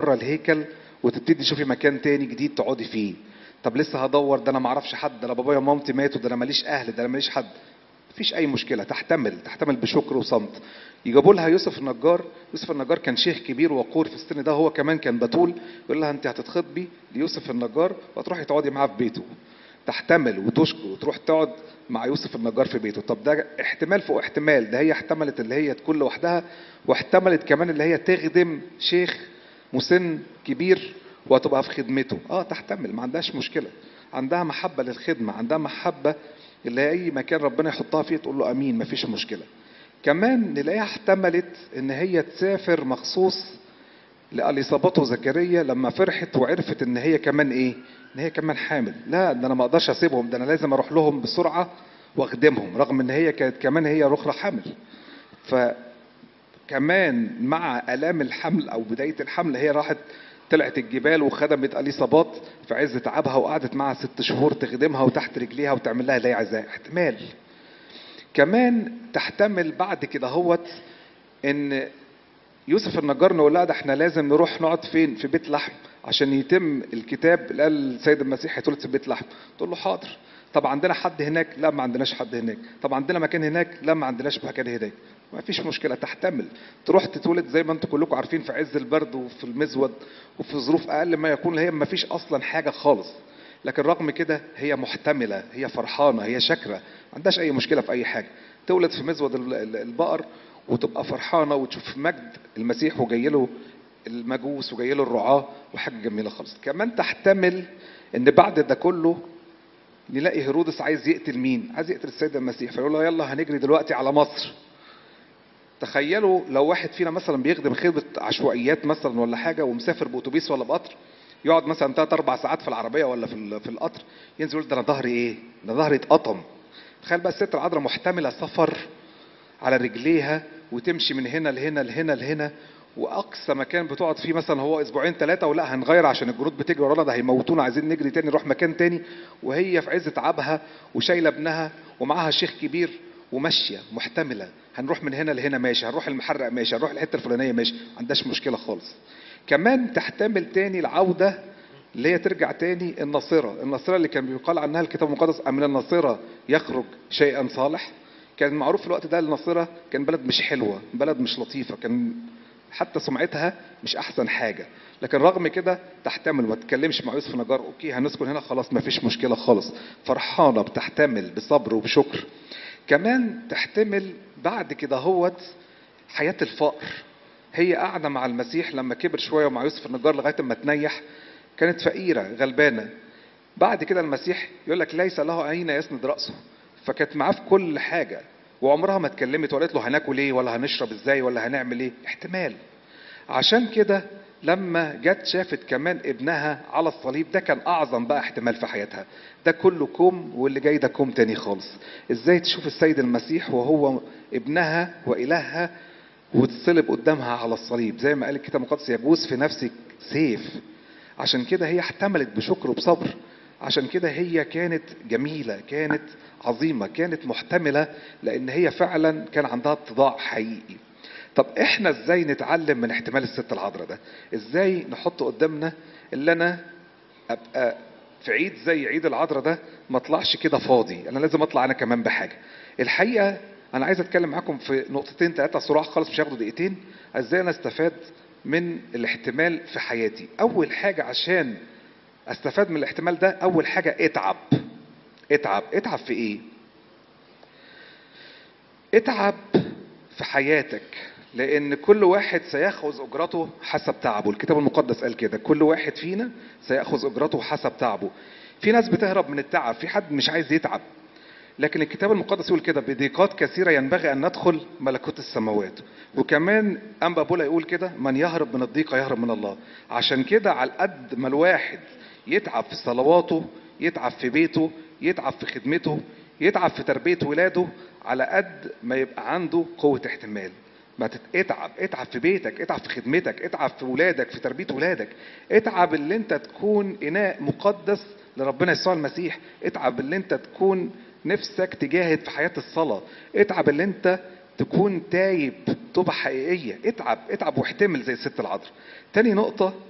بره الهيكل وتبتدي تشوفي مكان تاني جديد تقعدي فيه طب لسه هدور ده انا ما اعرفش حد ده انا بابايا ومامتي ماتوا ده انا ماليش اهل ده انا ماليش حد مفيش اي مشكله تحتمل تحتمل بشكر وصمت يجيبوا لها يوسف النجار يوسف النجار كان شيخ كبير وقور في السن ده هو كمان كان بتول يقول لها انت هتتخطبي ليوسف النجار وتروحي تقعدي معاه في بيته تحتمل وتشكر وتروح تقعد مع يوسف النجار في بيته طب ده احتمال فوق احتمال ده هي احتملت اللي هي تكون لوحدها واحتملت كمان اللي هي تخدم شيخ مسن كبير وهتبقى في خدمته اه تحتمل ما عندهاش مشكله عندها محبه للخدمه عندها محبه اللي هي اي مكان ربنا يحطها فيه تقول له امين مفيش مشكله كمان نلاقيها احتملت ان هي تسافر مخصوص لاليصابات وزكريا لما فرحت وعرفت ان هي كمان ايه ان هي كمان حامل لا ده انا ما اقدرش اسيبهم ده انا لازم اروح لهم بسرعه واخدمهم رغم ان هي كانت كمان هي الاخرى حامل فكمان مع الام الحمل او بدايه الحمل هي راحت طلعت الجبال وخدمت اليصابات في عز تعبها وقعدت معها ست شهور تخدمها وتحت رجليها وتعمل لها اللي هي عايزاه احتمال كمان تحتمل بعد كده هوت ان يوسف النجار نقول لها ده احنا لازم نروح نقعد فين في بيت لحم عشان يتم الكتاب اللي قال السيد المسيح هيتولد في بيت لحم تقول له حاضر طب عندنا حد هناك لا ما عندناش حد هناك طب عندنا مكان هناك لا ما عندناش مكان هناك ما فيش مشكله تحتمل تروح تتولد زي ما انتم كلكم عارفين في عز البرد وفي المزود وفي ظروف اقل ما يكون هي ما فيش اصلا حاجه خالص لكن رغم كده هي محتمله هي فرحانه هي شاكره ما عندهاش اي مشكله في اي حاجه تولد في مزود البقر وتبقى فرحانه وتشوف مجد المسيح وجاي له المجوس وجاي له الرعاه وحاجه جميله خالص كمان تحتمل ان بعد ده كله نلاقي هيرودس عايز يقتل مين عايز يقتل السيد المسيح فيقول له يلا هنجري دلوقتي على مصر تخيلوا لو واحد فينا مثلا بيخدم خدمه عشوائيات مثلا ولا حاجه ومسافر باتوبيس ولا بقطر يقعد مثلا ثلاث اربع ساعات في العربيه ولا في في القطر ينزل يقول ده انا ظهري ايه؟ ده ظهري اتقطم تخيل بقى الست العذراء محتمله سفر على رجليها وتمشي من هنا لهنا لهنا لهنا واقصى مكان بتقعد فيه مثلا هو اسبوعين ثلاثه ولا هنغير عشان الجنود بتجري ورانا ده هيموتونا عايزين نجري تاني نروح مكان تاني وهي في عز تعبها وشايله ابنها ومعاها شيخ كبير وماشيه محتمله هنروح من هنا لهنا ماشي هنروح المحرق ماشي هنروح الحته الفلانيه ماشي ما عندهاش مشكله خالص كمان تحتمل تاني العوده اللي هي ترجع تاني الناصره الناصره اللي كان بيقال عنها الكتاب المقدس من الناصره يخرج شيئا صالح كان معروف في الوقت ده الناصره كان بلد مش حلوه بلد مش لطيفه كان حتى سمعتها مش احسن حاجه لكن رغم كده تحتمل ما تتكلمش مع يوسف نجار اوكي هنسكن هنا خلاص ما فيش مشكله خالص فرحانه بتحتمل بصبر وبشكر كمان تحتمل بعد كده هوت حياه الفقر هي قاعده مع المسيح لما كبر شويه ومع يوسف النجار لغايه ما تنيح كانت فقيره غلبانه بعد كده المسيح يقول لك ليس له اين يسند راسه فكانت معاه في كل حاجه وعمرها ما اتكلمت ولا قالت له هناكل ايه ولا هنشرب ازاي ولا هنعمل ايه احتمال عشان كده لما جت شافت كمان ابنها على الصليب ده كان اعظم بقى احتمال في حياتها ده كله كوم واللي جاي ده كوم تاني خالص ازاي تشوف السيد المسيح وهو ابنها والهها وتصلب قدامها على الصليب زي ما قال الكتاب المقدس يجوز في نفسك سيف عشان كده هي احتملت بشكر وبصبر عشان كده هي كانت جميلة كانت عظيمة كانت محتملة لأن هي فعلا كان عندها اتضاع حقيقي طب احنا ازاي نتعلم من احتمال الست العذراء ده ازاي نحط قدامنا اللي انا ابقى في عيد زي عيد العذراء ده ما اطلعش كده فاضي انا لازم اطلع انا كمان بحاجه الحقيقه انا عايز اتكلم معاكم في نقطتين ثلاثه صراع خالص مش هياخدوا دقيقتين ازاي انا استفاد من الاحتمال في حياتي اول حاجه عشان استفاد من الاحتمال ده اول حاجه اتعب اتعب اتعب في ايه اتعب في حياتك لان كل واحد سياخذ اجرته حسب تعبه الكتاب المقدس قال كده كل واحد فينا سياخذ اجرته حسب تعبه في ناس بتهرب من التعب في حد مش عايز يتعب لكن الكتاب المقدس يقول كده بضيقات كثيرة ينبغي أن ندخل ملكوت السماوات وكمان أنبا بولا يقول كده من يهرب من الضيقة يهرب من الله عشان كده على قد ما الواحد يتعب في صلواته يتعب في بيته يتعب في خدمته يتعب في تربية ولاده على قد ما يبقى عنده قوة احتمال ما تتعب اتعب في بيتك اتعب في خدمتك اتعب في ولادك في تربية ولادك اتعب اللي انت تكون اناء مقدس لربنا يسوع المسيح اتعب اللي انت تكون نفسك تجاهد في حياة الصلاة اتعب اللي انت تكون تايب توبة حقيقية اتعب اتعب واحتمل زي الست العذراء تاني نقطة